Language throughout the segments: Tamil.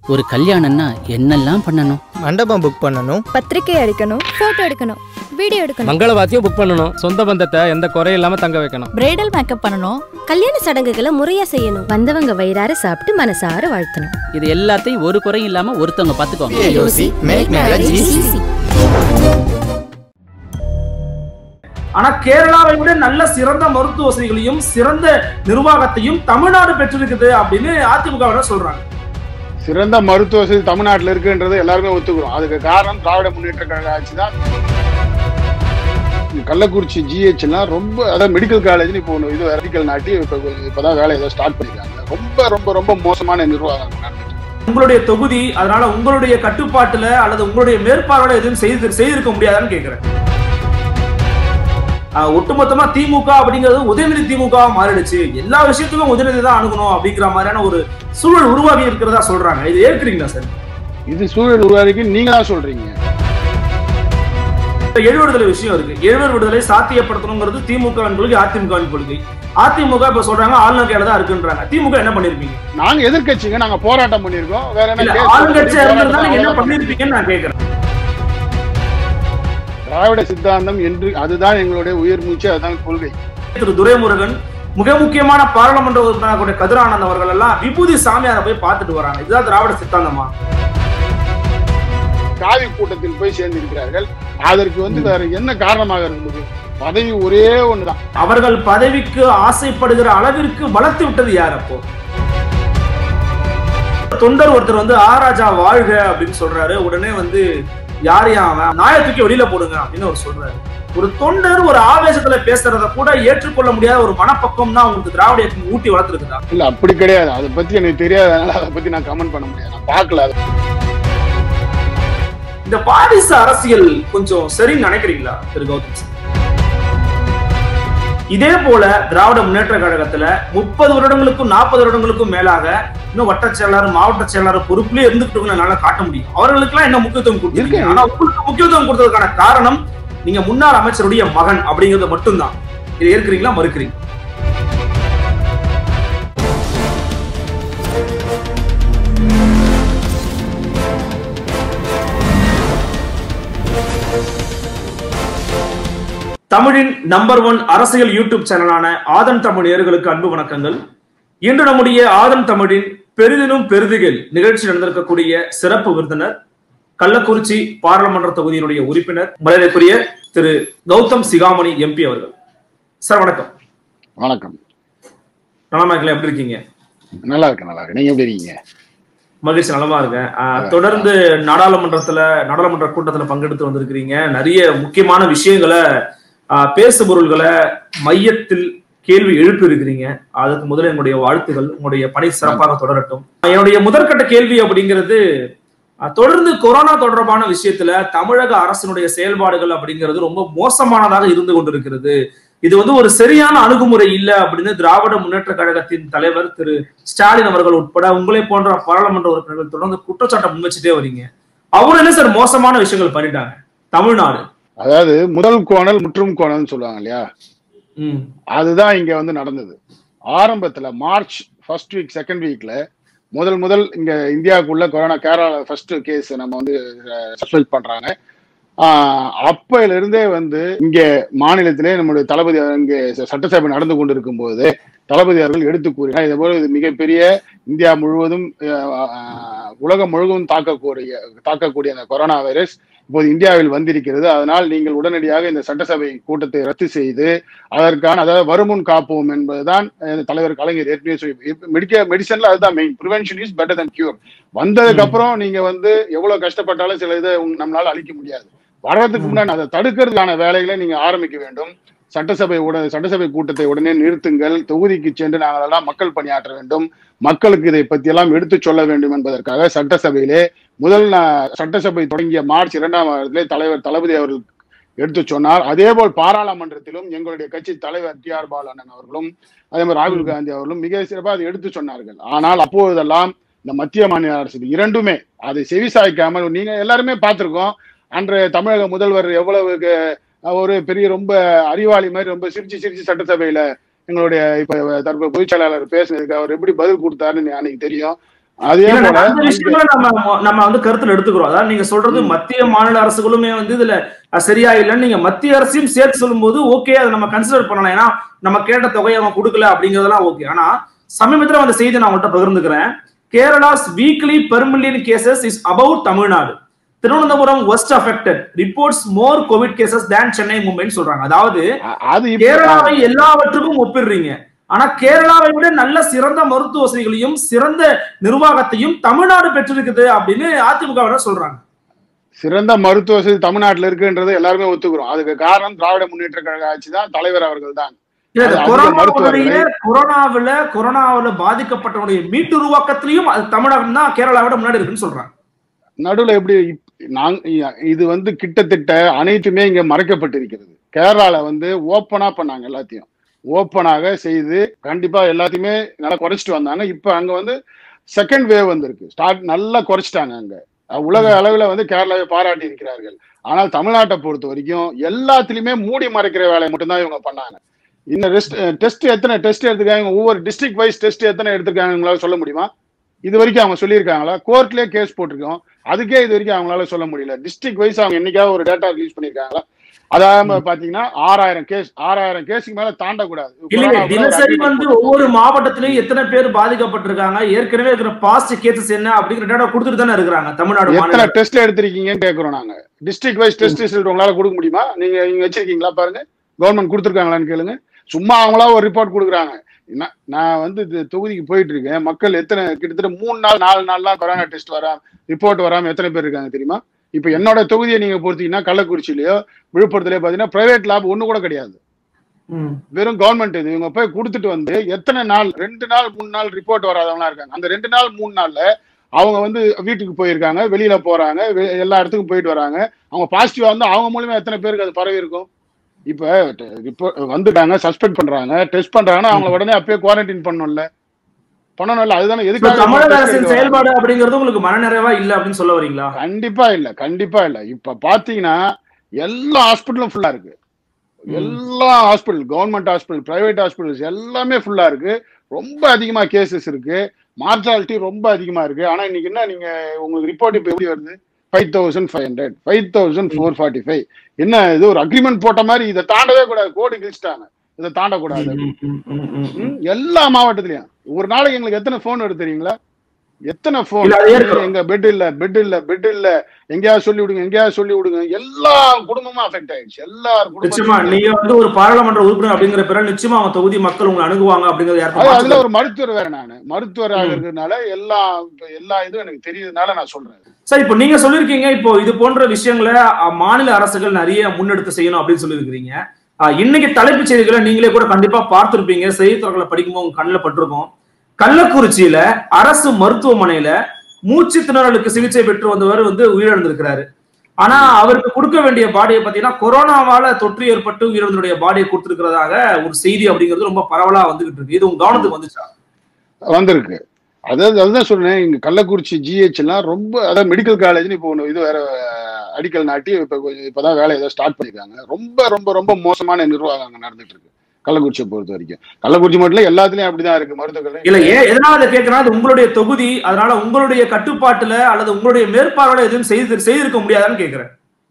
ஒரு கல்யாணம்னா என்னெல்லாம் பண்ணணும் மண்டபம் புக் பண்ணணும் பத்திரிக்கை அடிக்கணும் போட்டோ எடுக்கணும் வீடியோ எடுக்கணும் மங்களவாத்தியம் புக் பண்ணணும் சொந்த பந்தத்தை எந்த குறையும் இல்லாம தங்க வைக்கணும் பிரைடல் மேக்கப் பண்ணணும் கல்யாண சடங்குகளை முறையா செய்யணும் வந்தவங்க வயிறார சாப்பிட்டு மனசார வாழ்த்தணும் இது எல்லாத்தையும் ஒரு குறையும் இல்லாம ஒருத்தவங்க பாத்துக்கோங்க யோசி மேக் மேரேஜ் ஈஸி ஆனா கேரளாவை விட நல்ல சிறந்த மருத்துவ வசதிகளையும் சிறந்த நிர்வாகத்தையும் தமிழ்நாடு பெற்றிருக்குது அப்படின்னு அதிமுக சொல்றாங்க சிறந்த மருத்துவ வசதி தமிழ்நாட்டில் இருக்குன்றது எல்லாருமே ஒத்துக்கிறோம் அதுக்கு காரணம் திராவிட முன்னேற்ற கழக ஆட்சி தான் கள்ளக்குறிச்சி ஜிஹெச் எல்லாம் ரொம்ப அதாவது மெடிக்கல் காலேஜ்னு இப்போ ஒன்று இது மெடிக்கல் நாட்டி இப்போ இப்போதான் வேலை ஏதோ ஸ்டார்ட் பண்ணிருக்காங்க ரொம்ப ரொம்ப ரொம்ப மோசமான நிர்வாகம் நடந்துட்டு இருக்கு. உங்களுடைய தொகுதி அதனால உங்களுடைய கட்டுப்பாட்டுல அல்லது உங்களுடைய மேற்பார்வையில எதுவும் செய்து செய்திருக்க முடியாதான்னு கேக்குறேன் ஆஹ் ஒட்டுமொத்தமா திமுக அப்படிங்கிறது உதயநிதி திமுக மாறிடுச்சு எல்லா விஷயத்துக்கும் உதயநிதி தான் அணுகணும் அப்படிங்கிற மாதிரியான ஒரு சூழல் உருவாகி இருக்கிறதா சொல்றாங்க இது ஏற்கிறீங்களா சார் இது சூழல் உருவாக்கி நீங்க தான் சொல்றீங்க இப்ப எழு விடுதலை விஷயம் இருக்கு எழுவர் விடுதலை சாத்தியப்படுத்தணுங்கிறது திமுக வின் கொள்கை அதிமுக வின் கொள்கை அதிமுக இப்ப சொல்றாங்க ஆளுநர் கையில தான் இருக்குன்றாங்க திமுக என்ன பண்ணிருப்பீங்க நாங்க எதிர்க்கட்சிங்க நாங்க போராட்டம் பண்ணிருக்கோம் வேற என்ன இல்ல case ஆளுங்கட்சியா போராட்டம் இருந்திருந்தா நீங்க என்ன அவ்வளவுதான். பண்ணிருப்பீங்கன்னு நான் கேக்குறேன் திராவிட சித்தாந்தம் என்று அதுதான் எங்களுடைய உயிர் மூச்சு அதுதான் கொள்கை திரு துரைமுருகன் மிக முக்கியமான பாராளுமன்ற உறுப்பினர் கூடிய கதிரானந்த் அவர்கள் எல்லாம் விபூதி சாமியாரை போய் பார்த்துட்டு வராங்க இதுதான் திராவிட சித்தாந்தமா காவி கூட்டத்தில் போய் சேர்ந்திருக்கிறார்கள் அதற்கு வந்து வேற என்ன காரணமாக இருந்தது பதவி ஒரே ஒண்ணுதான் அவர்கள் பதவிக்கு ஆசைப்படுகிற அளவிற்கு வளர்த்து விட்டது யார் அப்போ தொண்டர் ஒருத்தர் வந்து ஆராஜா வாழ்க அப்படின்னு சொல்றாரு உடனே வந்து யார் அவன் நாயை தூக்கி வெளியில போடுங்க அப்படின்னு அவர் சொல்றாரு ஒரு தொண்டர் ஒரு ஆவேசத்துல பேசுறத கூட ஏற்றுக்கொள்ள முடியாத ஒரு மனப்பக்கம் தான் உங்களுக்கு திராவிட இயக்கம் ஊட்டி வளர்த்துருக்குதா இல்ல அப்படி கிடையாது அதை பத்தி எனக்கு தெரியாதனால அதை பத்தி நான் கமெண்ட் பண்ண முடியாது நான் பார்க்கல அதை. இந்த பாரிசு அரசியல் கொஞ்சம் சரின்னு நினைக்கிறீங்களா திரு கௌதம் சார்? இதே போல திராவிட முன்னேற்ற கழகத்துல முப்பது வருடங்களுக்கும் நாற்பது வருடங்களுக்கும் மேலாக இன்னும் வட்ட செயலாளர் மாவட்ட செயலாளர் பொறுப்புலயே இருந்துகிட்டு என்னால காட்ட முடியும் அவர்களுக்கெல்லாம் என்ன முக்கியத்துவம் கொடுத்துருக்கீங்க இருக்கு. ஆனா உங்களுக்கு முக்கியத்துவம் கொடுத்ததுக்கான காரணம் நீங்க முன்னாள் அமைச்சருடைய மகன் அப்படிங்கிறது மட்டும்தான் இதை ஏற்கிறீங்களா மறுக்கிறீங்க தமிழின் நம்பர் ஒன் அரசியல் யூடியூப் சேனலான ஆதன் தமிழ் நேயர்களுக்கு அன்பு வணக்கங்கள் இன்று நம்முடைய ஆதன் தமிழின் பெரிதினும் பெரிதுகள் நிகழ்ச்சி நடந்திருக்கக்கூடிய சிறப்பு விருந்தினர் கள்ளக்குறிச்சி பாராளுமன்ற தொகுதியினுடைய உறுப்பினர் மரியாதைக்குரிய திரு கௌதம் சிகாமணி எம்பி அவர்கள் சார் வணக்கம் வணக்கம் நலமா இருக்கல எப்படி இருக்கீங்க நல்லா இருக்கு நல்லா இருக்கு நீங்க எப்படி இருக்கீங்க மகிழ்ச்சி நலமா இருக்கேன் ஆஹ், தொடர்ந்து நாடாளுமன்றத்துல நாடாளுமன்ற கூட்டத்துல பங்கெடுத்து வந்திருக்கிறீங்க நிறைய முக்கியமான விஷயங்களை ஆஹ், பேசு பொருள்களை மையத்தில் கேள்வி எழுப்பி இருக்கிறீங்க அதுக்கு முதல்ல என்னுடைய வாழ்த்துகள் உங்களுடைய பணி சிறப்பாக தொடரட்டும் என்னுடைய முதற்கட்ட கேள்வி அப்படிங்கிறது ஆஹ், தொடர்ந்து கொரோனா தொடர்பான விஷயத்துல தமிழக அரசினுடைய செயல்பாடுகள் அப்படிங்கிறது ரொம்ப மோசமானதாக இருந்து கொண்டிருக்கிறது இது வந்து ஒரு சரியான அணுகுமுறை இல்ல அப்படின்னு திராவிட முன்னேற்ற கழகத்தின் தலைவர் திரு ஸ்டாலின் அவர்கள் உட்பட உங்களை போன்ற பாராளுமன்ற உறுப்பினர்கள் தொடர்ந்து குற்றச்சாட்டை முன்வச்சுட்டே வரீங்க அவரும் என்ன சார் மோசமான விஷயங்கள் பண்ணிட்டாங்க தமிழ்நாடு அதாவது முதல் கோணல் முற்றும் கோணல்னு சொல்லுவாங்க இல்லையா ம் அதுதான் இங்க வந்து நடந்தது ஆரம்பத்துல மார்ச் ஃபர்ஸ்ட் வீக் செகண்ட் வீக்ல முதல் முதல் இங்க இந்தியாவுக்குள்ள கொரோனா கேரளா ஃபர்ஸ்ட் கேஸ் நம்ம வந்து சஸ்பெண்ட் பண்றாங்க ஆஹ் அப்பையில இருந்தே வந்து இங்க மாநிலத்திலே நம்முடைய தளபதி இங்கே சட்டசபை நடந்து கொண்டிருக்கும் போது தளபதி அவர்கள் எடுத்து கூறினார் இதே போல இது மிகப்பெரிய இந்தியா முழுவதும் ஆஹ், ஆஹ், உலகம் முழுவதும் தாக்கக்கூடிய தாக்கக்கூடிய அந்த கொரோனா வைரஸ் இப்போது இந்தியாவில் வந்திருக்கிறது அதனால் நீங்கள் உடனடியாக இந்த சட்டசபை கூட்டத்தை ரத்து செய்து அதற்கான அதாவது வருமுன் காப்போம் என்பதுதான் அஹ், தலைவர் கலைஞர் ஏற்கனவே சொல்லி மெடிக்க மெடிசன்ல அதுதான் main prevention is better than cure வந்ததுக்கு அப்புறம் நீங்க வந்து எவ்வளவு கஷ்டப்பட்டாலும் சில இதை உங்க- நம்மளால அழிக்க முடியாது வர்றதுக்கு முன்னாடி அதை தடுக்கிறதுக்கான வேலைகளை நீங்க ஆரம்பிக்க வேண்டும் சட்டசபை உட சட்டசபை கூட்டத்தை உடனே நிறுத்துங்கள் தொகுதிக்கு சென்று நாங்கள் எல்லாம் மக்கள் பணியாற்ற வேண்டும் மக்களுக்கு இதை பத்தி எல்லாம் எடுத்து சொல்ல வேண்டும் என்பதற்காக சட்டசபையிலே முதல் நா- சட்டசபை தொடங்கிய மார்ச் இரண்டாம் வாரத்திலே தலைவர் தளபதி அவர்கள் எடுத்து சொன்னார் அதே போல் பாராளுமன்றத்திலும் எங்களுடைய கட்சி தலைவர் டி ஆர் பாலண்ணன் அவர்களும் அதே மாதிரி ராகுல் காந்தி அவர்களும் மிக சிறப்பாக அதை எடுத்து சொன்னார்கள் ஆனால் அப்போதெல்லாம் இந்த மத்திய மாநில அரசு இரண்டுமே அதை செவிசாய்க்காமல் நீங்க எல்லாருமே பார்த்திருக்கோம் அன்றைய தமிழக முதல்வர் எவ்வளவு க- ஒரு பெரிய ரொம்ப அறிவாளி மாதிரி ரொம்ப சிரிச்சு சிரிச்சு சட்டசபையில எங்களுடைய இப்ப தற்போது பொதுச் செயலாளர் பேசினதுக்கு அவர் எப்படி பதில் கொடுத்தாருன்னு அன்னைக்கு தெரியும் அதே ஏன்னா, போல அந்த விஷயங்களை நம்ம நம்ம வந்து கருத்துல எடுத்துக்கிறோம் அதாவது நீங்க சொல்றது மத்திய மாநில அரசுகளுமே வந்து இதுல அஹ், சரியா இல்லைன்னு நீங்க மத்திய அரசையும் சேர்த்து சொல்லும்போது ஓகே அதை நம்ம கன்சிடர் பண்ணலாம் ஏன்னா நம்ம கேட்ட தொகையை அவங்க கொடுக்கல அப்படிங்கறதெல்லாம் ஓகே ஆனா சமீபத்துல அந்த செய்தி நான் உங்கள்கிட்ட பகிர்ந்துக்கிறேன் Kerala's weekly per million cases is about Tamil Nadu Thiruvananthapuram worst affected reports more covid cases than Chennai மும்பைன்னு சொல்றாங்க அதாவது அ- அது இப்ப- கேரளாவை எல்லாவற்றுக்கும் ஒப்பிடுறீங்க ஆனா கேரளாவை விட நல்ல சிறந்த மருத்துவ வசதிகளையும் சிறந்த நிர்வாகத்தையும் தமிழ்நாடு பெற்றிருக்குது அப்படின்னு அதிமுக சொல்றாங்க சிறந்த மருத்துவ வசதி தமிழ்நாட்டுல இருக்குன்றது எல்லாருமே ஒத்துக்கிறோம் அதுக்கு காரணம் திராவிட முன்னேற்ற கழக ஆட்சி தான் தலைவர் அவர்கள் தான் இல்ல, இந்த அது அதிக கொரோனாவுடைய மருத்துவர்களை- கொரோனாவில கொரோனாவில பாதிக்கப்பட்டவருடைய மீட்டுருவாக்கத்திலையும் அது தமிழகம் தான் கேரளாவை விட முன்னாடி இருக்குன்னு சொல்றாங்க நடுவுல எப்படி இப்- நாங் இது வந்து கிட்டத்தட்ட அனைத்துமே இங்க மறைக்கப்பட்டிருக்கிறது கேரளால வந்து ஓப்பனா பண்ணாங்க எல்லாத்தையும் ஓப்பனாக செய்து கண்டிப்பா எல்லாத்தையுமே நல்லா குறைச்சிட்டு வந்தாங்க இப்ப அங்க வந்து செகண்ட் வேவ் வந்திருக்கு ஸ்டார்ட் நல்லா குறைச்சிட்டாங்க அங்க அஹ் உலக அளவுல வந்து கேரளாவை பாராட்டி இருக்கிறார்கள் ஆனால் தமிழ்நாட்டை பொறுத்த வரைக்கும் எல்லாத்துலயுமே மூடி மறைக்கிற வேலையை மட்டும்தான் இவங்க பண்ணாங்க இந்த டெஸ்ட் எத்தனை டெஸ்ட் எடுத்திருக்காங்க ஒவ்வொரு டிஸ்ட்ரிக்ட் வைஸ் டெஸ்ட் எத்தனை எடுத்திருக்காங்க உங்களால சொல்ல முடியுமா இது வரைக்கும் அவங்க சொல்லியிருக்காங்களா கோர்ட்லயே கேஸ் போட்டிருக்கோம் அதுக்கே இது வரைக்கும் அவங்களால சொல்ல முடியல டிஸ்ட்ரிக்ட் வைஸ் அவங்க என்னைக்காவது ஒரு டேட்டா ரிலீஸ் பண்ணிருக்காங்களா அதாவது பாத்தீங்கன்னா ஆறாயிரம் கேஸ் ஆறாயிரம் கேஸுக்கு மேல தாண்டக்கூடாது இல்லைங்க கொரோனா கூட ஒரு தினசரி agreement வந்து போட்டு- ஒவ்வொரு மாவட்டத்திலையும் எத்தனை பேர் பாதிக்கப்பட்டிருக்காங்க ஏற்கனவே இருக்கிற பாஸ்ட் கேசஸ் என்ன அப்படிங்கிற டேட்டா கொடுத்துட்டு தானே இருக்கிறாங்க தமிழ்நாடு எத்தனை மாநிலம் டெஸ்ட் எடுத்திருக்கீங்கன்னு கேக்குறோம் நாங்க டிஸ்ட்ரிக்ட் வைஸ் டெஸ்ட் ரிசல்ட் உங்களால கொடுக்க முடியுமா நீங்க நீங்க வச்சிருக்கீங்களா பாருங்க கவர்மெண்ட் கொடுத்துருக்காங்களான்னு கேளுங்க சும்மா அவங்களா ஒரு ரிப்போர்ட் கொடுக்குறாங்க நான் நான் வந்து இது தொகுதிக்கு போயிட்டு இருக்கேன் மக்கள் எத்தனை கிட்டத்தட்ட மூணு நாள் நாலு நாள்லாம் கொரோனா டெஸ்ட் வராம ரிப்போர்ட் வராம எத்தனை பேர் இருக்காங்க தெரியுமா இப்ப என்னோட தொகுதியை நீங்க பொறுத்தீங்கன்னா கள்ளக்குறிச்சிலயோ விழுப்புரத்துலயோ பாத்தீங்கன்னா பிரைவேட் லேப் ஒண்ணு கூட கிடையாது ம். வெறும் கவர்மெண்ட் இது இவங்க போய் கொடுத்துட்டு வந்து எத்தனை நாள் ரெண்டு நாள் மூணு நாள் ரிப்போர்ட் வராதவங்களா இருக்காங்க அந்த ரெண்டு நாள் மூணு நாள்ல அவங்க வந்து வீட்டுக்கு போயிருக்காங்க வெளியில போறாங்க வெ- எல்லா இடத்துக்கும் போயிட்டு வராங்க அவங்க பாசிட்டிவா வந்து அவங்க மூலியமா எத்தனை பேருக்கு அது பரவி இருக்கும் இப்ப இப்போ வந்துட்டாங்க சஸ்பெக்ட் பண்றாங்க டெஸ்ட் பண்றாங்கன்னா அவங்கள உடனே அப்பயே குவாரண்டைன் பண்ணணும்ல பண்ணணும்ல அதுதானே இப்ப எதுக்காக தமிழக test அரசின் எடுக்க வராங்க? செயல்பாடு அப்படிங்கிறது உங்களுக்கு மனநிறைவா இல்ல அப்படின்னு சொல்ல வரீங்களா கண்டிப்பா இல்ல கண்டிப்பா இல்ல இப்ப பாத்தீங்கன்னா எல்லா ஹாஸ்பிட்டலும் ஃபுல்லா இருக்கு எல்லா hospital government hospital private hospitals எல்லாமே ஃபுல்லா இருக்கு ரொம்ப அதிகமா கேசஸ் இருக்கு மார்டாலிட்டி ரொம்ப அதிகமா இருக்கு ஆனா இன்னைக்கு என்ன நீங்க உங்களுக்கு ரிப்போர்ட் இப்ப எப்படி வருது five thousand five hundred five thousand four forty five என்ன இது ஒரு அக்ரிமெண்ட் போட்ட மாதிரி இதை தாண்டவே கூடாது கோடு கிழிச்சிட்டாங்க இதை தாண்டக்கூடாது ம், ம், ம், ம், ம். ம், எல்லா மாவட்டத்திலயும் ஒரு நாளைக்கு எங்களுக்கு எத்தனை போன் வருது தெரியுங்களா எத்தனை போன் இல்ல, அது ஏற்கனவே- எங்க பெட் இல்ல பெட் இல்ல பெட் இல்ல எங்கேயாவது சொல்லி விடுங்க எங்கேயாவது சொல்லி விடுங்க எல்லா குடும்பமும் அஃபெக்ட் ஆயிடுச்சு எல்லார் நிச்சயமா குடும்பமும் நீங்க வந்து ஒரு பாராளுமன்ற உறுப்பினர் அப்படிங்கிற பிறகு நிச்சயமா அவங்க தொகுதி மக்கள் உங்களை அணுகுவாங்க அப்படிங்கறது அது யாருக்கும் அதுல மாற்று ஒரு மருத்துவர் வேற நானு மருத்துவராக ம். இருக்கிறதுனால எல்லா இப்ப எல்லா இதுவும் எனக்கு தெரியுதுனால நான் சொல்றேன் சார் இப்போ நீங்க சொல்லிருக்கீங்க இப்போ இது போன்ற விஷயங்களை அஹ், மாநில அரசுகள் நிறைய முன்னெடுத்து செய்யணும் அப்படின்னு சொல்லியிருக்கிறீங்க அஹ், இன்னைக்கு தலைப்புச் செய்திகளை நீங்களே கூட கண்டிப்பா பார்த்திருப்பீங்க செய்தித்தாள்களை படிக்கும்போது உங்க கண்ணில் பட்டிருக்கும் கள்ளக்குறிச்சியில அரசு மருத்துவமனையில மூச்சு திணறலுக்கு சிகிச்சை பெற்று வந்தவர் வந்து உயிரிழந்திருக்கிறாரு ஆனா அவருக்கு கொடுக்க வேண்டிய பாடியை பாத்தீங்கன்னா கொரோனாவால தொற்று ஏற்பட்டு உயிரிழந்தருடைய பாடியை கொடுத்திருக்கிறதாக ஒரு செய்தி அப்படிங்கிறது ரொம்ப பரவலா வந்துகிட்டு இருக்கு இது உங்க கவனத்துக்கு வந்துச்சா வந்திருக்கு அதாவது அதுதான் சொல்றேன் இங்க கள்ளக்குறிச்சி ஜிஹெச் எல்லாம் ரொம்ப அதாவது மெடிக்கல் காலேஜ்னு இப்போ ஒண்ணு இது வேற அஹ், அடிக்கல் நாட்டி இப்ப கொஞ்சம் இப்பதான் வேலை ஏதோ ஸ்டார்ட் பண்ணிருக்காங்க ரொம்ப ரொம்ப ரொம்ப மோசமான நிர்வாகம் அங்க நடந்துட்டு இருக்கு கள்ளக்குறிச்சியை பொறுத்த வரைக்கும் கள்ளக்குறிச்சி மட்டும் இல்ல எல்லாத்துலயும் அப்படிதான் இருக்கு மருத்துவர்கள் இல்ல ஏன் எதனால அதை கேட்கிறேன் அது உங்களுடைய தொகுதி அதனால உங்களுடைய கட்டுப்பாட்டுல அல்லது உங்களுடைய மேற்பார்வையில எதுவும் செய்து செய்திருக்க முடியாதான்னு கேக்குறேன்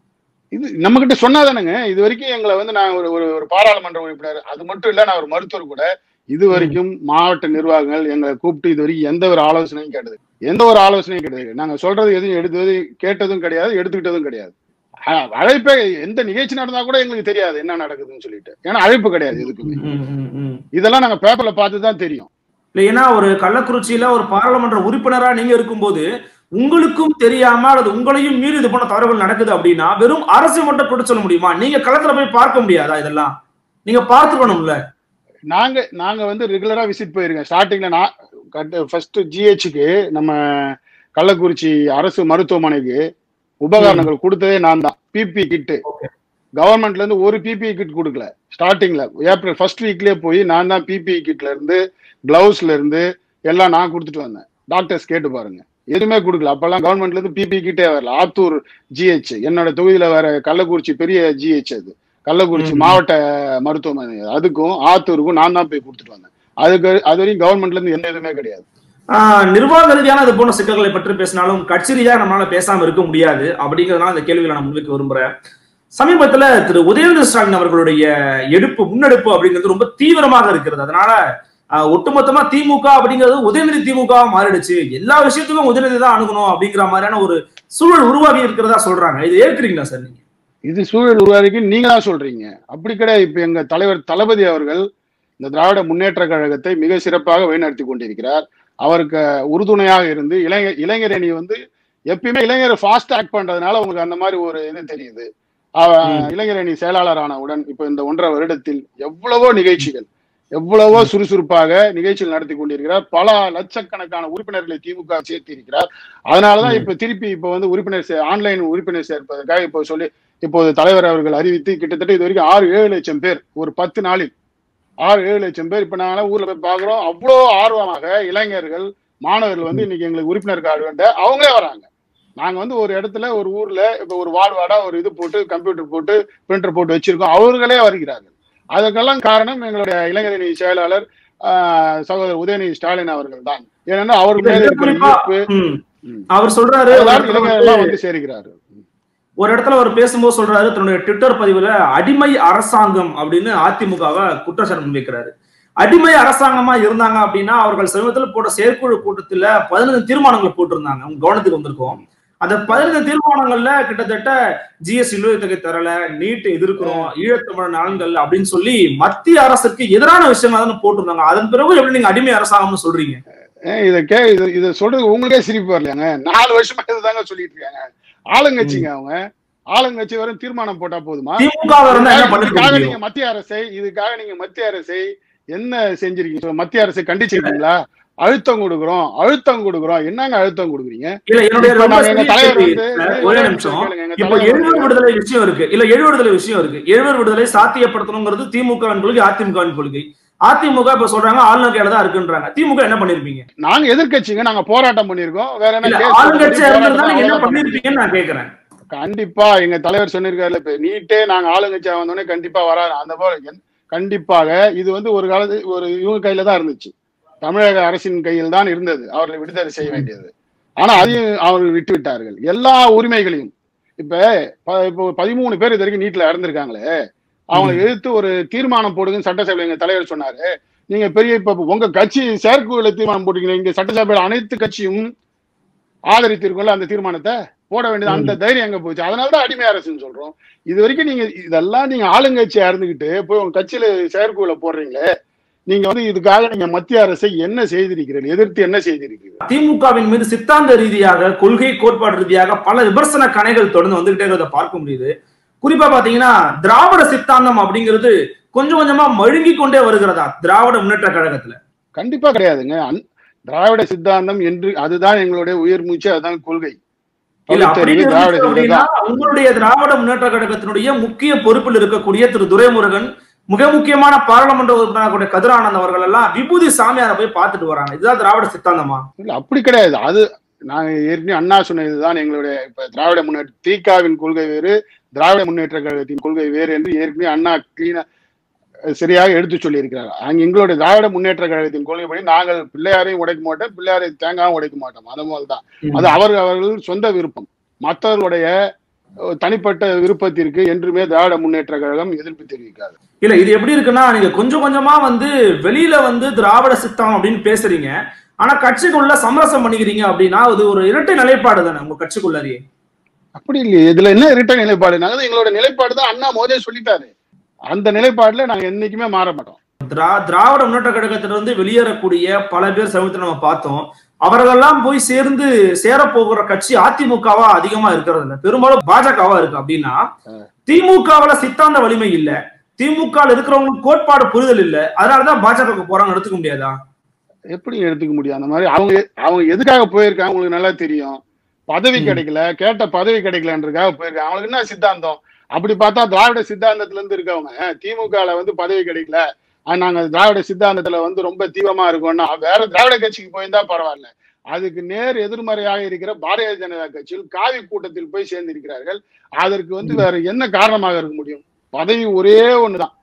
இது நம்ம கிட்ட சொன்னாதானுங்க இது வரைக்கும் எங்களை வந்து நான் ஒரு ஒரு ஒரு பாராளுமன்ற உறுப்பினர் அது மட்டும் இல்ல நான் ஒரு மருத்துவர் கூட இது வரைக்கும் மாவட்ட நிர்வாகங்கள் எங்களை கூப்பிட்டு இது வரைக்கும் எந்த ஒரு ஆலோசனையும் கேட்டது எந்த ஒரு ஆலோசனையும் கிடையாது நாங்க சொல்றது எதுவும் எடுத்தது கேட்டதும் கிடையாது எடுத்துக்கிட்டதும் கிடையாது அ- அழைப்பே எந்த நிகழ்ச்சி நடந்தா கூட எங்களுக்கு தெரியாது என்ன நடக்குதுன்னு சொல்லிட்டு ஏன்னா அழைப்பு கிடையாது எதுக்குமே இதெல்லாம் நாங்க பேப்பர்ல பார்த்து தான் தெரியும் இல்ல ஏன்னா ஒரு கள்ளக்குறிச்சியில ஒரு பாராளுமன்ற உறுப்பினரா நீங்க இருக்கும்போது உங்களுக்கும் தெரியாம அல்லது உங்களையும் மீறி இது போன தவறுகள் நடக்குது அப்படின்னா வெறும் அரசு மட்டும் கொடுத்து சொல்ல முடியுமா நீங்க களத்துல போய் பார்க்க முடியாதா இதெல்லாம் நீங்க பார்த்துக்கணும்ல நாங்க நாங்க வந்து ரெகுலரா விசிட் போயிருக்கேன் ஸ்டார்டிங்ல நான் ஃபர்ஸ்ட் ஜிஹெச்சுக்கு நம்ம கள்ளக்குறிச்சி அரசு மருத்துவமனைக்கு உபகரணங்கள் கொடுத்ததே நான் தான் பிபி கிட்டு Okay. கவர்மெண்ட்ல இருந்து ஒரு பிபி கிட் கொடுக்கல ஸ்டார்டிங்ல ஏப்ரல் ஃபர்ஸ்ட் வீக்லயே போய் நான் தான் பிபி கிட்ல இருந்து கிளவுஸ்ல இருந்து எல்லாம் நான் கொடுத்துட்டு வந்தேன் டாக்டர்ஸ் கேட்டு பாருங்க எதுவுமே கொடுக்கல அப்பெல்லாம் கவர்மெண்ட்ல இருந்து பிபி கிட்டே வரல ஆத்தூர் ஜிஹெச் என்னோட தொகுதியில வேற கள்ளக்குறிச்சி பெரிய ஜிஹெச் அது கள்ளக்குறிச்சி ம். மாவட்ட மருத்துவமனை அதுக்கும் ஆத்தூருக்கும் நான் தான் போய் கொடுத்துட்டு வந்தேன் அதுக்கு அது வரையும் கவர்மெண்ட்ல இருந்து எந்த இதுவுமே கிடையாது ஆஹ் நிர்வாக ரீதியான இது போன்ற சிக்கல்களை பற்றி பேசினாலும் கட்சி ரீதியாக நம்மளால பேசாம இருக்க முடியாது அப்படிங்கிறதுனால இந்த கேள்விகளை நான் முன்வைக்க விரும்புறேன் சமீபத்துல திரு உதயநிதி ஸ்டாலின் அவர்களுடைய எடுப்பு முன்னெடுப்பு அப்படிங்கிறது ரொம்ப தீவிரமாக இருக்கிறது அதனால ஆஹ் ஒட்டுமொத்தமா திமுக அப்படிங்கிறது உதயநிதி திமுக மாறிடுச்சு எல்லா விஷயத்துக்கும் உதயநிதி தான் அணுகணும் அப்படிங்கிற மாதிரியான ஒரு சூழல் உருவாகி இருக்கிறதா சொல்றாங்க இது ஏற்கிறீங்களா சார் நீங்க இது சூழல் உருவாக்கி நீங்க தான் சொல்றீங்க அப்படி கிடையாது இப்ப எங்க தலைவர் தளபதி அவர்கள் இந்த திராவிட முன்னேற்ற கழகத்தை மிக சிறப்பாக வழிநடத்தி கொண்டிருக்கிறார் அவருக்கு உறுதுணையாக இருந்து இளைஞர் இளைஞரணி வந்து எப்பயுமே இளைஞர் ஃபாஸ்ட் ஆக்ட் பண்றதுனால உங்களுக்கு அந்த மாதிரி ஒரு இது தெரியுது அவ- ம். இளைஞரணி செயலாளரானவுடன் இப்ப இந்த ஒன்றரை வருடத்தில் எவ்வளவோ நிகழ்ச்சிகள் எவ்வளவோ சுறுசுறுப்பாக நிகழ்ச்சிகள் நடத்தி கொண்டிருக்கிறார் பல லட்சக்கணக்கான உறுப்பினர்களை திமுக சேர்த்து இருக்கிறார் அதனாலதான் இப்ப திருப்பி இப்ப வந்து உறுப்பினர் சே- ஆன்லைன் உறுப்பினர் சேர்ப்பதற்காக இப்ப சொல்லி இப்போது தலைவர் அவர்கள் அறிவித்து கிட்டத்தட்ட இது வரைக்கும் ஆறு ஏழு லட்சம் பேர் ஒரு பத்து நாளில் ஆறு ஏழு லட்சம் பேர் இப்ப நாங்க ஊர்ல போய் பாக்குறோம் அவ்வளோ ஆர்வமாக இளைஞர்கள் மாணவர்கள் வந்து இன்னைக்கு எங்களுக்கு உறுப்பினர் கார்டு வேண்ட அவங்களே வராங்க நாங்க வந்து ஒரு இடத்துல ஒரு ஊர்ல இப்ப ஒரு வார்டு வார்டா ஒரு இது போட்டு கம்ப்யூட்டர் போட்டு பிரிண்டர் போட்டு வச்சிருக்கோம் அவர்களே வருகிறார்கள் அதற்கெல்லாம் காரணம் எங்களுடைய இளைஞரணி செயலாளர் ஆஹ், சகோதரர் உதயநிதி ஸ்டாலின் அவர்கள் தான் ஏன்னா அவர் இப்ப மேல மிக இருக்கிற குறிப்பா, ஈர்ப்பு ம். ம். அவர் சொல்றாரு ஒரு அதனால இடத்துல இளைஞர்கள் வந்து- எல்லாம் வந்து சேர்கிறார்கள் ஒரு இடத்துல அவர் பேசும்போது சொல்றாரு தன்னுடைய ட்விட்டர் பதிவுல அடிமை அரசாங்கம் அப்படின்னு அதிமுகவை குற்றச்சாட்டு முன்வைக்கிறாரு அடிமை அரசாங்கமா இருந்தாங்க அப்படின்னா அவர்கள் சமீபத்தில் போட்ட செயற்குழு கூட்டத்துல பதினைந்து தீர்மானங்கள் போட்டிருந்தாங்க உங்க கவனத்துக்கு வந்திருக்கோம் அந்த பதினைந்து தீர்மானங்கள்ல கிட்டத்தட்ட ஜிஎஸ்டி நிலுவைத்தொகை தரல நீட் எதிர்க்கிறோம் ஈழத்தமிழ் நலன்கள் அப்படின்னு சொல்லி மத்திய அரசுக்கு எதிரான விஷயங்கள் தான் போட்டிருந்தாங்க அதன் பிறகு எப்படி நீங்க அடிமை அரசாங்கம்னு சொல்றீங்க ஏன் இத கே இது இத சொல்றது உங்களுக்கே சிரிப்பு வரலையாங்க நாலு வருஷமா இதுதாங்க சொல்லிட்டு இருக்காங்க ஆளுங்கட்சிங்க அவங்க ஆளுங்கட்சி வரும் தீர்மானம் போட்டா போதுமா திமுக இருந்தா என்ன பண்ணிருக்க இதுக்காக முடியும் நீங்க மத்திய அரசை இதுக்காக நீங்க மத்திய அரசை என்ன செஞ்சிருக்கீங்க மத்திய அரசை கண்டிச்சிருக்கீங்களா அழுத்தம் கொடுக்குறோம் அழுத்தம் கொடுக்குறோம் என்னங்க அழுத்தம் கொடுக்குறீங்க இல்ல என்னுடைய இப்ப ரொம்ப நாங்க எங்க சிறிய தலைவர் கேள்வி வந்து சார், ஒரே நிமிஷம் கேளுங்க, எங்க இப்போ தலைவர் எழுவர் வந்து- விடுதலை விஷயம் இருக்கு இல்ல எழுவர் விடுதலை விஷயம் இருக்கு எழுவர் விடுதலை சாத்தியப்படுத்தணுங்கிறது திமுக வின் கொள்கை அதிமுக வின் கொள்கை அதிமுக இப்ப சொல்றாங்க ஆளுநர் கையில தான் இருக்குன்றாங்க திமுக என்ன பண்ணிருப்பீங்க நாங்க எதிர்க்கட்சிங்க நாங்க போராட்டம் பண்ணிருக்கோம் வேற என்ன இல்ல case ஆளுங்கட்சியா போராட்டம் இருந்திருந்தா நீங்க என்ன அவ்வளவுதான் பண்ணிருப்பீங்கன்னு நான் கேக்குறேன் கண்டிப்பா எங்க தலைவர் சொன்னிருக்காருல இப்ப நீட்டே நாங்க ஆளுங்கட்சியா வந்தோடனே கண்டிப்பா வராது அந்த போல என்- கண்டிப்பாக இது வந்து ஒரு காலத்து ஒரு இவங்க கையில தான் இருந்துச்சு தமிழக அரசின் கையில் தான் இருந்தது அவர்களை விடுதலை செய்ய வேண்டியது ஆனா அதையும் அவர்கள் விட்டு விட்டார்கள் எல்லா உரிமைகளையும் இப்ப ப- இப்போ பதிமூணு பேர் இது வரைக்கும் நீட்ல இறந்திருக்காங்களே அவங்களை எதிர்த்து ஒரு தீர்மானம் போடுங்கன்னு சட்டசபையில எங்க தலைவர் சொன்னாரு நீங்க பெரிய இப்ப உங்க கட்சி செயற்குழுல தீர்மானம் போட்டீங்க இங்க சட்டசபையில அனைத்து கட்சியும் ஆதரித்திருக்கும்ல அந்த தீர்மானத்தை போட வேண்டியது அந்த தைரியம் எங்க போச்சு அதனாலதான் அடிமை அரசுன்னு சொல்றோம் இது வரைக்கும் நீங்க இதெல்லாம் நீங்க ஆளுங்கட்சியா இருந்துகிட்டு போய் உங்க கட்சியில செயற்குழுல போடுறீங்களே நீங்க வந்து இதுக்காக நீங்க மத்திய அரசை என்ன செய்திருக்கிறீர்கள் எதிர்த்து என்ன செய்திருக்கிறீர்கள் திமுகவின் மீது சித்தாந்த ரீதியாக கொள்கை கோட்பாடு ரீதியாக பல விமர்சன கணைகள் தொடர்ந்து வந்துகிட்டே இருக்கிறத பார்க்க முடியுது குறிப்பா பாத்தீங்கன்னா திராவிட சித்தாந்தம் அப்படிங்கிறது கொஞ்சம் கொஞ்சமா மழுங்கி கொண்டே வருகிறதா திராவிட முன்னேற்ற கழகத்துல கண்டிப்பா கிடையாதுங்க அந்- திராவிட சித்தாந்தம் என்று அதுதான் எங்களுடைய உயிர் மூச்சு அதுதான் கொள்கை இல்ல பகுத்தறிவு அப்படின்னு திராவிட இருந்துச்சு அப்படின்னா சித்தாந்தம் உங்களுடைய திராவிட முன்னேற்ற கழகத்தினுடைய முக்கிய பொறுப்பில் இருக்கக்கூடிய திரு துரைமுருகன் மிக முக்கியமான பாராளுமன்ற உறுப்பினராக கூடிய கதிரானந்த் அவர்கள் எல்லாம் விபூதி சாமியாரை போய் பார்த்துட்டு வராங்க இதுதான் திராவிட சித்தாந்தமா இல்ல அப்படி கிடையாது அது நாங்க ஏற்கனவே அண்ணா சொன்னதுதான் எங்களுடைய இப்ப திராவிட முன்னேற்ற திகாவின் கொள்கை வேறு திராவிட முன்னேற்ற கழகத்தின் கொள்கை வேறு என்று ஏற்கனவே அண்ணா கிளீனா சரியாக எடுத்து சொல்லியிருக்கிறார் அங்க எங்களுடைய திராவிட முன்னேற்ற கழகத்தின் கொள்கைப்படி நாங்கள் பிள்ளையாரையும் உடைக்க மாட்டோம் பிள்ளையாரை தேங்காயும் உடைக்க மாட்டோம் அது மாதிரி தான் அது அவர்கள் அவர்கள் சொந்த விருப்பம் மற்றவர்களுடைய அஹ், தனிப்பட்ட விருப்பத்திற்கு என்றுமே திராவிட முன்னேற்ற கழகம் எதிர்ப்பு தெரிவிக்காது இல்ல இது எப்படி இருக்குன்னா நீங்க கொஞ்சம் கொஞ்சமா வந்து வெளியில வந்து திராவிட சித்தம் அப்படின்னு பேசுறீங்க ஆனா கட்சிக்குள்ள சமரசம் பண்ணிக்கிறீங்க அப்படின்னா அது ஒரு இரட்டை நிலைப்பாடு தானே உங்க கட்சிக்குள்ளாரியே அப்படி இல்லையே இதுல என்ன இரட்டை நிலைப்பாடு நாங்க தான் எங்களோட நிலைப்பாடு தான் அண்ணா மோதே சொல்லிட்டாரு அந்த நிலைப்பாடுல நாங்க என்னைக்குமே மாற மாட்டோம் திரா திராவிட முன்னேற்ற கழகத்திலிருந்து வெளியேறக்கூடிய பல பேர் சமீபத்தில் நம்ம பார்த்தோம் அவர்களெல்லாம் போய் சேர்ந்து சேரப்போகிற கட்சி அதிமுகவா அதிகமா இருக்கிறது இல்ல பெரும்பாலும் பாஜகவா இருக்கு அப்படின்னா திமுகவுல சித்தாந்த வலிமை இல்ல திமுக ல இருக்கிறவங்களுக்கு கோட்பாடு புரிதல் இல்ல அதனாலதான் பாஜக போறாங்க எடுத்துக்க முடியாதா எப்படி எடுத்துக்க முடியும் அந்த மாதிரி அவங்க அவங்க எதுக்காக போயிருக்காங்க உங்களுக்கு நல்லா தெரியும் பதவி ம். கிடைக்கல கேட்ட பதவி கிடைக்கலன்றதுக்காக போயிருக்காங்க அவங்களுக்கு என்ன சித்தாந்தம் அப்படி பார்த்தா திராவிட சித்தாந்தத்துல இருந்து இருக்கவங்க திமுகல வந்து பதவி கிடைக்கல ஆனா, நாங்க திராவிட சித்தாந்தத்துல வந்து ரொம்ப தீவிரமா இருக்கோம்னா வேற திராவிட கட்சிக்கு போயிருந்தா பரவாயில்ல அதுக்கு நேர் எதிர்மறையாக இருக்கிற பாரதிய ஜனதா கட்சியில் காவி கூட்டத்தில் போய் சேர்ந்திருக்கிறார்கள் அதற்கு வந்து வேற என்ன காரணமாக இருக்க முடியும் பதவி ஒரே ஒண்ணுதான்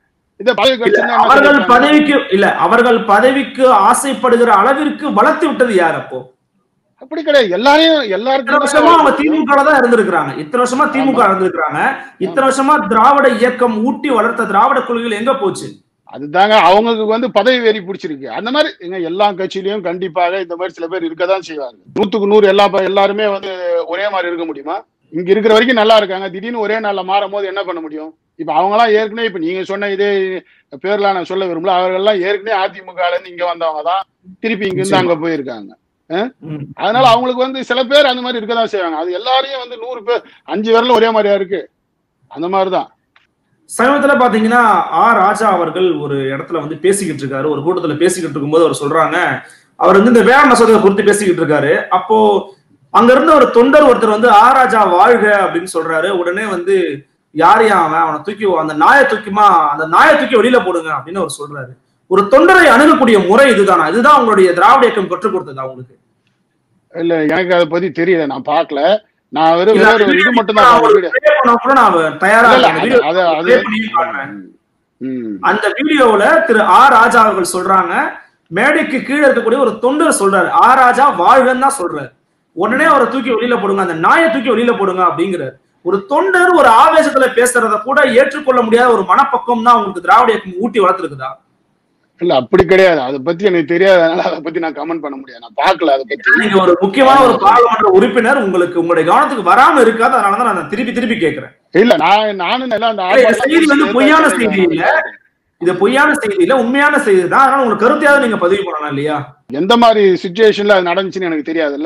இதை பதவி இல்ல, கிடைச்சிருந்தா என்ன அவர்கள் சொல்லிருப்பாங்க? பதவிக்கு இல்ல அவர்கள் பதவிக்கு ஆசைப்படுகிற அளவிற்கு வளர்த்து விட்டது யார் அப்போ அப்படி கிடையாது எல்லாரையும் இத்தனை வருஷமா அவங்க எல்லாருக்கும் திமுக தான் இருந்திருக்கிறாங்க இத்தனை வருஷமா திமுக இருந்திருக்கிறாங்க இத்தனை வருஷமா திராவிட இயக்கம் ஊட்டி வளர்த்த திராவிட கொள்கைகள் எங்க போச்சு அதுதாங்க அவங்களுக்கு வந்து பதவி வெறி பிடிச்சிருக்கு அந்த மாதிரி எங்க எல்லா கட்சியிலயும் கண்டிப்பாக இந்த மாதிரி சில பேர் இருக்கதான் செய்வாங்க நூத்துக்கு நூறு எல்லா ப- எல்லாருமே வந்து ஒரே மாதிரி இருக்க முடியுமா இங்க இருக்கிற வரைக்கும் நல்லா இருக்காங்க திடீர்னு ஒரே நாள்ல மாறும் போது என்ன பண்ண முடியும் இப்ப அவங்க எல்லாம் ஏற்கனவே இப்ப நீங்க சொன்ன இதே பேர்லாம் நான் சொல்ல விரும்பல அவர்கள் எல்லாம் ஏற்கனவே அதிமுக ல இருந்து இங்க வந்தவங்க தான் திருப்பி இங்க இருந்து அங்க போயிருக்காங்க ம். அதனால அவங்களுக்கு வந்து சில பேர் அந்த மாதிரி இருக்கதான் செய்வாங்க அது எல்லாரையும் வந்து நூறு பேர் அஞ்சு பேர்ல ஒரே மாதிரியா இருக்கு அந்த மாதிரிதான் சமீபத்துல பாத்தீங்கன்னா ஆர் ராஜா அவர்கள் ஒரு இடத்துல வந்து பேசிக்கிட்டு இருக்காரு ஒரு கூட்டத்துல பேசிக்கிட்டு இருக்கும்போது அவர் சொல்றாங்க அவர் வந்து இந்த வேளாண் மசோதாவை குறித்து பேசிக்கிட்டு இருக்காரு அப்போ அங்க இருந்த ஒரு தொண்டர் ஒருத்தர் வந்து ஆர் ராஜா வாழ்க அப்படின்னு சொல்றாரு உடனே வந்து யார் யா அவன் அவனை தூக்கி அந்த நாயை தூக்கிமா அந்த நாயை தூக்கி வெளியில போடுங்க அப்படின்னு அவர் சொல்றாரு ஒரு தொண்டரை அணுகக்கூடிய முறை இதுதானா இதுதான் உங்களுடைய திராவிட இயக்கம் கற்றுக் கொடுத்ததா உங்களுக்கு இல்ல எனக்கு அதை பத்தி தெரியல நான் பார்க்கல நான் வெறும் இல்ல, வேற ஒரு இது மட்டும் தான் நான் ஒரு பார்த்தேன். play பண்ண கூட நான் தயாரா இல்ல, இருக்கேன். இல்ல, அது- video அது- play பண்ணியும் காட்டுறேன். ம். அந்த வீடியோவுல திரு ஆர் ராஜா அவர்கள் சொல்றாங்க மேடைக்கு கீழே இருக்கக்கூடிய ஒரு தொண்டர் சொல்றாரு ஆர் ராஜா வாழ்கன்னு தான் சொல்றாரு உடனே அவரை தூக்கி வெளியில போடுங்க அந்த நாயை தூக்கி வெளியில போடுங்க அப்படிங்கிறாரு ஒரு தொண்டர் ஒரு ஆவேசத்துல பேசுறத கூட ஏற்றுக்கொள்ள முடியாத ஒரு மனப்பக்கம் தான் உங்களுக்கு திராவிட இயக்கம் ஊட்டி வளர்த்துருக்குதா இல்ல அப்படி கிடையாது அதை பத்தி எனக்கு தெரியாது அதனால அதை பத்தி நான் கமெண்ட் பண்ண முடியாது நான் பார்க்கல அதை பத்தி நீங்க ஒரு முக்கியமான ஒரு பாராளுமன்ற உறுப்பினர் உங்களுக்கு உங்களுடைய கவனத்துக்கு வராம இருக்காது அதனாலதான் நான் திருப்பி திருப்பி கேட்கிறேன் இல்ல நான் நானும் எல்லாம் அந்த இல்ல, இந்த ஆர்ப்பாட்டம் செய்தி வந்து பேசி பொய்யான ஏதாவது செய்தி இல்ல. இது பொய்யான செய்தி இல்ல உண்மையான செய்தி தான் அதனால உங்களுக்கு கருத்தையாவது நீங்க பதிவு பண்ணலாம் இல்லையா எந்த மாதிரி சுச்சுவேஷன்ல அது நடந்துச்சுன்னு எனக்கு தெரியாதுல்ல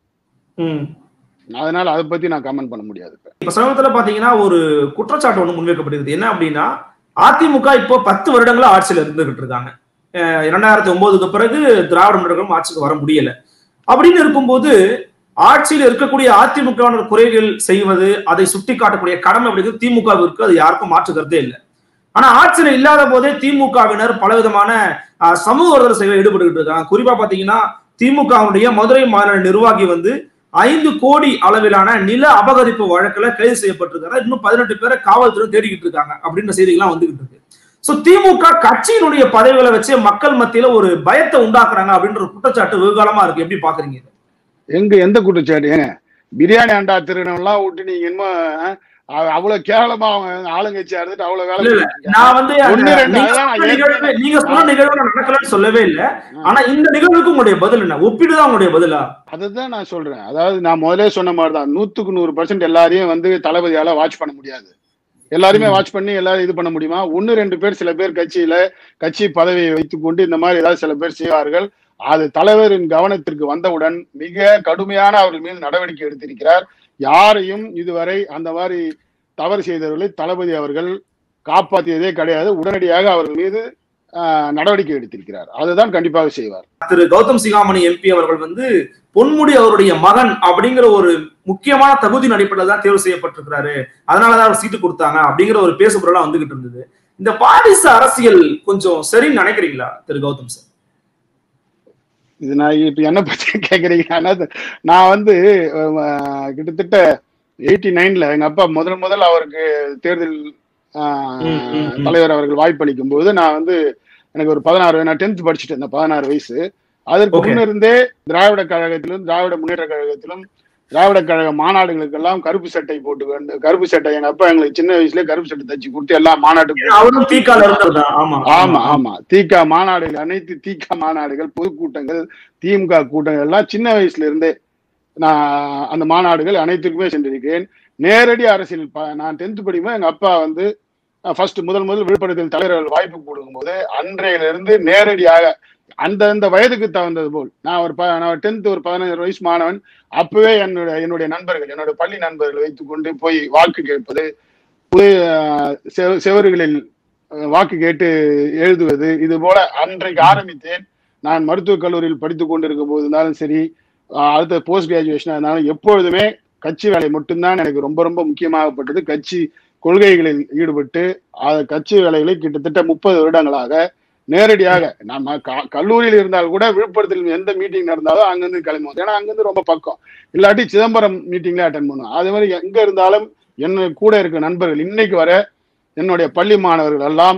ம் அதனால அதை பத்தி நான் கமெண்ட் பண்ண முடியாது இப்ப. இப்ப சமீபத்துல பாத்தீங்கன்னா ஒரு குற்றச்சாட்டு ஒண்ணு முன்வைக்கப்படுகிறது என்ன அப்படின்னா அதிமுக இப்போ பத்து வருடங்களா ஆட்சியில இருந்துகிட்டு இருக்காங்க அஹ் இரண்டாயிரத்தி ஒன்பதுக்கு பிறகு திராவிட முன்னேற்றம் ஆட்சிக்கு வர முடியல அப்படின்னு இருக்கும்போது ஆட்சியில் இருக்கக்கூடிய அதிமுகவினர் குறைகள் செய்வது அதை சுட்டி காட்டக்கூடிய கடமை அப்படிங்கிறது திமுகவிற்கு அது யாருக்கும் மாற்று கருத்தே இல்லை ஆனா ஆட்சியில இல்லாத போதே திமுகவினர் பலவிதமான அஹ், சமூக ஒருதல் செய்ய ஈடுபட்டுக்கிட்டு இருக்காங்க குறிப்பா பாத்தீங்கன்னா திமுகவுடைய மதுரை மாநில நிர்வாகி வந்து ஐந்து கோடி அளவிலான நில அபகரிப்பு வழக்குல கைது செய்யப்பட்டிருக்காங்க இன்னும் பதினெட்டு பேரை காவல்துறை தேடிக்கிட்டு இருக்காங்க அப்படின்ற செய்திகள்லாம் வந்துகிட்டு இருக்கு சோ திமுக கட்சியினுடைய பதவிகளை வச்சு மக்கள் மத்தியில ஒரு பயத்தை உண்டாக்குறாங்க அப்படின்ற ஒரு குற்றச்சாட்டு வெகுகாலமா இருக்கு எப்படி பாக்குறீங்க இதை? எங்க எந்த குற்றச்சாட்டு ஏங்க பிரியாணி அண்டா திருநம் எல்லாம் விட்டு நீங்க இன்னும் அஹ், அவ- அவ்வளவு கேவலமா அவங்க ஆளுங்கட்சியா இருந்துட்டு அவ்வளவு வேலை இல்ல, இல்ல. செஞ்சுட்டு நான் வந்து அந்த ஒண்ணு, ரெண்டு, நீங்க அதான் நான் சொன்ன நிகழ்வு நீங்க சொன்ன நிகழ்வு நான் நடக்கலன்னு சொல்லவே இல்லை ஆனா இந்த நிகழ்வுக்கு உங்களுடைய பதில் என்ன ஒப்பிடுதான் உங்களுடைய பதிலா அதுதான் நான் சொல்றேன் அதாவது நான் முதல்ல சொன்ன மாதிரி தான் நூத்துக்கு நூறு பர்சன்ட் எல்லாரையும் வந்து தளபதியால வாட்ச் பண்ண முடியாது எல்லாருமே வாட்ச் பண்ணி எல்லாரும் இது பண்ண முடியுமா ஒன்னு ரெண்டு பேர் சில பேர் கட்சியில கட்சி பதவியை வைத்துக்கொண்டு இந்த மாதிரி ஏதாவது சில பேர் செய்வார்கள் அது தலைவரின் கவனத்திற்கு வந்தவுடன் மிக கடுமையான அவர்கள் மீது நடவடிக்கை எடுத்திருக்கிறார் யாரையும் இதுவரை அந்த மாதிரி தவறு செய்தவர்களை தளபதி அவர்கள் காப்பாற்றியதே கிடையாது உடனடியாக அவர்கள் மீது ஆஹ், நடவடிக்கை எடுத்திருக்கிறார் அதுதான் கண்டிப்பாக செய்வார் திரு கௌதம் சிகாமணி எம்பி அவர்கள் வந்து பொன்முடி அவருடைய மகன் அப்படிங்கிற ஒரு முக்கியமான தகுதியின் அடிப்படையில் தான் தேர்வு செய்யப்பட்டிருக்கிறாரு அதனாலதான் அவர் சீட்டு கொடுத்தாங்க அப்படிங்கிற ஒரு பேசுபொருளா வந்துகிட்டு இருந்தது இந்த பாரிசு அரசியல் கொஞ்சம் சரின்னு நினைக்கிறீங்களா திரு கௌதம் சார் இது நான் இப்ப என்ன பத்தி கேக்குறீங்கன்னா நான் வந்து அஹ், கிட்டத்தட்ட எயிட்டி நைன்ல எங்க அப்பா முதல் முதல் அவருக்கு தேர்தல் ஆஹ், ம், ம், ம். தலைவர் அவர்கள் வாய்ப்பளிக்கும் போது நான் வந்து எனக்கு ஒரு பதினாறு நான் டென்த் படிச்சுட்டு இருந்தேன் பதினாறு வயசு அதற்கு Okay. முன்னிருந்தே திராவிட கழகத்திலும் திராவிட முன்னேற்ற கழகத்திலும் திராவிட கழக மாநாடுகளுக்கெல்லாம் கருப்பு சட்டை போட்டு கொண்டு கருப்பு சட்டை எங்க அப்பா எங்களுக்கு சின்ன வயசுலயே கருப்பு சட்டை தச்சு கொடுத்து எல்லா மாநாட்டுக்கு அவரும் தீக்கால இருந்ததுதான் ஆமா ஆமா ஆமா தீகா மாநாடுகள் அனைத்து தீகா மாநாடுகள் பொதுக்கூட்டங்கள் திமுக கூட்டங்கள் எல்லாம் சின்ன வயசுல இருந்தே நான் அந்த மாநாடுகள் அனைத்திற்குமே சென்றிருக்கிறேன் நேரடி அரசியல் ப- நான் டென்த் படிக்கும்போது எங்க அப்பா வந்து ஃபர்ஸ்ட் முதல் முதல் விழுப்புரத்தில் தலைவர்கள் வாய்ப்பு கொடுக்கும்போது அன்றையிலிருந்து நேரடியாக அந்தந்த வயதுக்கு தகுந்தது போல் நான் ஒரு ப- நான் டென்த் ஒரு பதினஞ்சு வயசு மாணவன் அப்பவே என்னுடைய என்னுடைய நண்பர்கள் என்னுடைய பள்ளி நண்பர்களை வைத்துக்கொண்டு போய் வாக்கு கேட்பது புது அஹ், செவ- செவறுகளில் அஹ், வாக்கு கேட்டு எழுதுவது இது போல அன்றைக்கு ஆரம்பித்தேன் நான் மருத்துவக் கல்லூரியில் படித்துக் கொண்டிருக்கும் போது இருந்தாலும் சரி அஹ், அடுத்த போஸ்ட் கிராஜுவேஷனா இருந்தாலும் எப்பொழுதுமே கட்சி வேலை மட்டும்தான் எனக்கு ரொம்ப ரொம்ப முக்கியமாகப்பட்டது கட்சி கொள்கைகளில் ஈடுபட்டு அது கட்சி வேலைகளை கிட்டத்தட்ட முப்பது வருடங்களாக நேரடியாக நம்ம க- கல்லூரியில் இருந்தால் கூட விழுப்புரத்தில் எந்த மீட்டிங் நடந்தாலும் அங்கிருந்து கிளம்புவோம் ஏன்னா அங்கிருந்து ரொம்ப பக்கம் இல்லாட்டி சிதம்பரம் மீட்டிங்ல அட்டன் பண்ணுவோம் அதே மாதிரி எங்க இருந்தாலும் என்ன கூட இருக்க நண்பர்கள் இன்னைக்கு வர என்னுடைய பள்ளி மாணவர்கள் எல்லாம்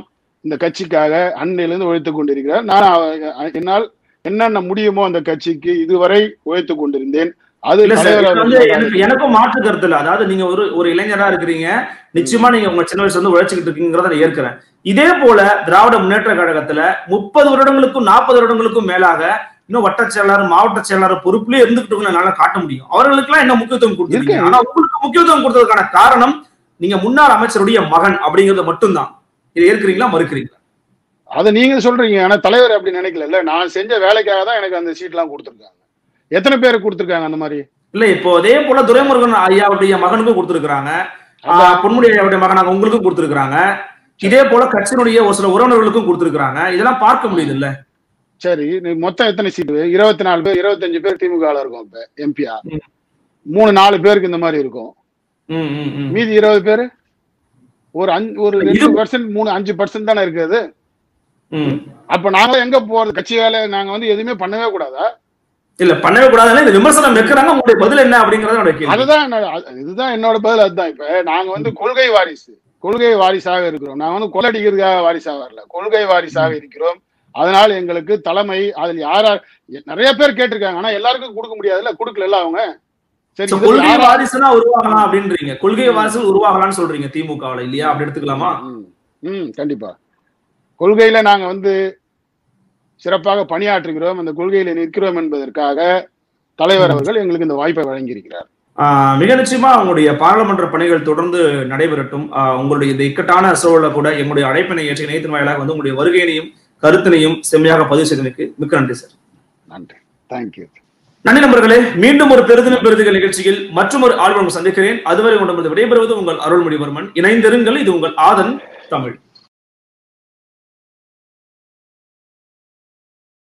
இந்த கட்சிக்காக அன்னையிலிருந்து உழைத்துக் கொண்டிருக்கிறார் நான் அவ- என்னால் என்னென்ன முடியுமோ அந்த கட்சிக்கு இதுவரை உழைத்துக் கொண்டிருந்தேன் அது இல்ல சார் தலைவர் இது வந்து அவர்கள் எனக்கு எனக்கும் மாற்று கருத்து இல்ல அதாவது நீங்க ஒரு ஒரு இளைஞரா இருக்கிறீங்க நிச்சயமா நீங்க உங்க சின்ன வயசுல இருந்து உழைச்சிக்கிட்டு இருக்கீங்கிறத நான் ஏற்கிறேன் இதே போல திராவிட முன்னேற்ற கழகத்துல முப்பது வருடங்களுக்கும் நாற்பது வருடங்களுக்கும் மேலாக இன்னும் வட்ட செயலாளர் மாவட்ட செயலாளர் பொறுப்புலயே இருந்துகிட்டு என்னால காட்ட முடியும் அவர்களுக்கு எல்லாம் என்ன முக்கியத்துவம் கொடுத்துருக்கீங்க இருக்கு. ஆனா உங்களுக்கு முக்கியத்துவம் கொடுத்ததுக்கான காரணம் நீங்க முன்னாள் அமைச்சருடைய மகன் அப்படிங்கறது மட்டும்தான் இதை ஏற்கிறீங்களா மறுக்கிறீங்களா அதை நீங்க சொல்றீங்க ஆனா தலைவர் அப்படி நினைக்கல நான் செஞ்ச வேலைக்காக தான் எனக்கு அந்த சீட் எல்லாம் கொடுத்துருக்காங்க எத்தனை பேர் கொடுத்துருக்காங்க அந்த மாதிரி இல்ல இப்போ அதே போல துரைமுருகன் ஐயாவுடைய மகனுக்கும் கொடுத்திருக்கிறாங்க ஆஹ் பொன்முடி ஐயாவுடைய மகனாக உங்களுக்கும் கொடுத்திருக்கிறாங்க இதே போல கட்சியினுடைய ஒரு சில உறவினர்களுக்கும் கொடுத்திருக்கிறாங்க இதெல்லாம் பார்க்க முடியுது இல்ல சரி நீ மொத்தம் எத்தனை சீட்டு இருபத்தி நாலு பேர் இருபத்தஞ்சு பேர் திமுக இருக்கும் இப்ப எம்பியா ம். மூணு நாலு பேருக்கு இந்த மாதிரி இருக்கும் ம், ம், ம். மீதி இருபது பேர் ஒரு அஞ்சு ஒரு இது- ரெண்டு பர்சன்ட் மூணு அஞ்சு பர்சன்ட் தானே இருக்குது ம். அப்ப நாங்க எங்க போறது கட்சி வேலை நாங்க வந்து எதுவுமே பண்ணவே கூடாதா இல்ல பண்ணவே கூடாதுன்னு இந்த விமர்சனம் வைக்கிறாங்க உங்களுடைய பதில் என்ன அப்படிங்கறத என்னோட கேள்வி அதுதான் என்னோட அது- இதுதான் என்னோட பதில் அதுதான் இப்ப நாங்க வந்து கொள்கை வாரிசு கொள்கை வாரிசாக இருக்கிறோம் நாங்க வந்து கொள்ளடிக்கிறதுக்காக வாரிசாக வரல கொள்கை வாரிசாக இருக்கிறோம் அதனால எங்களுக்கு தலைமை அதில் யாரா நிறைய பேர் கேட்டிருக்காங்க ஆனா எல்லாருக்கும் கொடுக்க முடியாதுல்ல கொடுக்கல அவங்க சரி So, இதுல கொள்கை யாரா- வாரிசுனா உருவாகலாம் அப்படின்றீங்க கொள்கை வாரிசுகள் உருவாகலாம்னு சொல்றீங்க திமுகவுல இல்லையா அப்படி எடுத்துக்கலாமா ம், ம் கண்டிப்பா கொள்கையில நாங்க வந்து சிறப்பாக பணியாற்றுகிறோம் அந்த கொள்கையில நிற்கிறோம் என்பதற்காக தலைவர் அவர்கள் எங்களுக்கு இந்த வாய்ப்பை வழங்கியிருக்கிறார் ஆஹ் மிக நிச்சயமா உங்களுடைய பாராளுமன்ற பணிகள் தொடர்ந்து நடைபெறட்டும் ஆஹ் உங்களுடைய இந்த இக்கட்டான சூழல கூட எங்களுடைய அழைப்பினை ஏற்ற இணையத்தின் வாயிலாக வந்து உங்களுடைய வருகையினையும் கருத்தினையும் செம்மையாக பதிவு செய்தமைக்கு மிக்க நன்றி சார் நன்றி தேங்க்யூ நன்றி நண்பர்களே மீண்டும் ஒரு பெருதின பெருதுகள் நிகழ்ச்சியில் மற்றும் ஒரு ஆல்பம் சந்திக்கிறேன் அதுவரை உடம்பு விடைபெறுவது உங்கள் அருள்மொழிவர்மன் இணைந்திருங்கள் இது உங்கள் ஆதன் தமிழ்